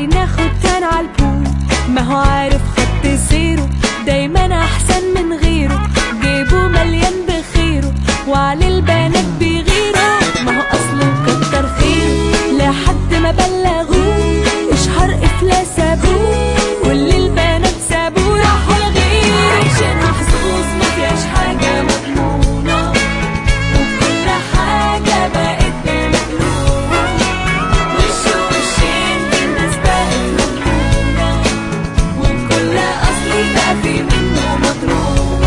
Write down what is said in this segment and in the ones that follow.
تعالي ناخد تان عالبول ما هو عارف خط سيره دايما احسن من غيره جيبه مليان بخيره وعلى البنات بيغيروا ما هو اصله كتر خيره لحد ما بلغوه اشهر افلاس ابوه كل البنات سابوه راحوا لغيره عايشينها حظوظ ما فيهاش حاجه مضمونه وكل حاجه بقت بمجنونه وش وشين الناس بقت مجنونه وكل اصلي بقى في منه مطلوب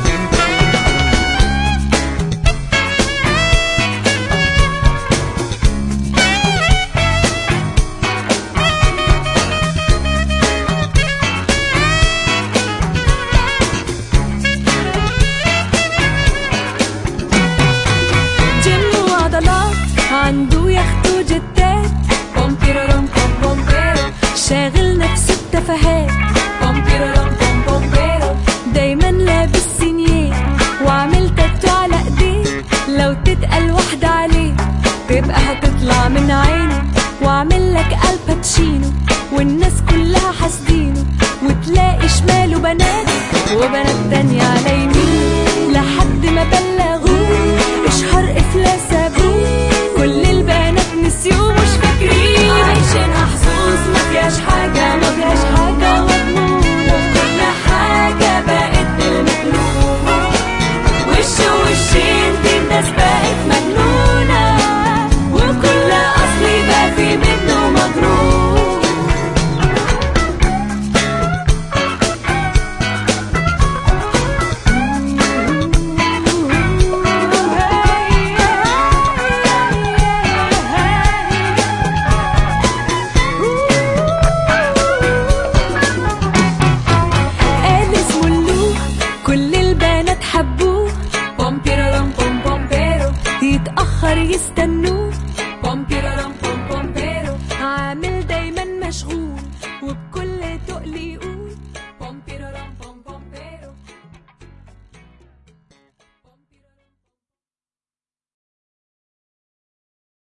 جيم وعضلات عنده يخت وجتات بومبيرورم بوم بومبيرو شاغل نفسه بتفاهات بومبيرورم بوم بومبيرو دايما لابس سينيه وعامل تاتو على ايديه لو تتقل واحدة عليه تبقى هتطلع من عينه وعامل لك الباتشينو والناس كلها حاسدينه وتلاقي شماله بنات وبنات تانية على يمينه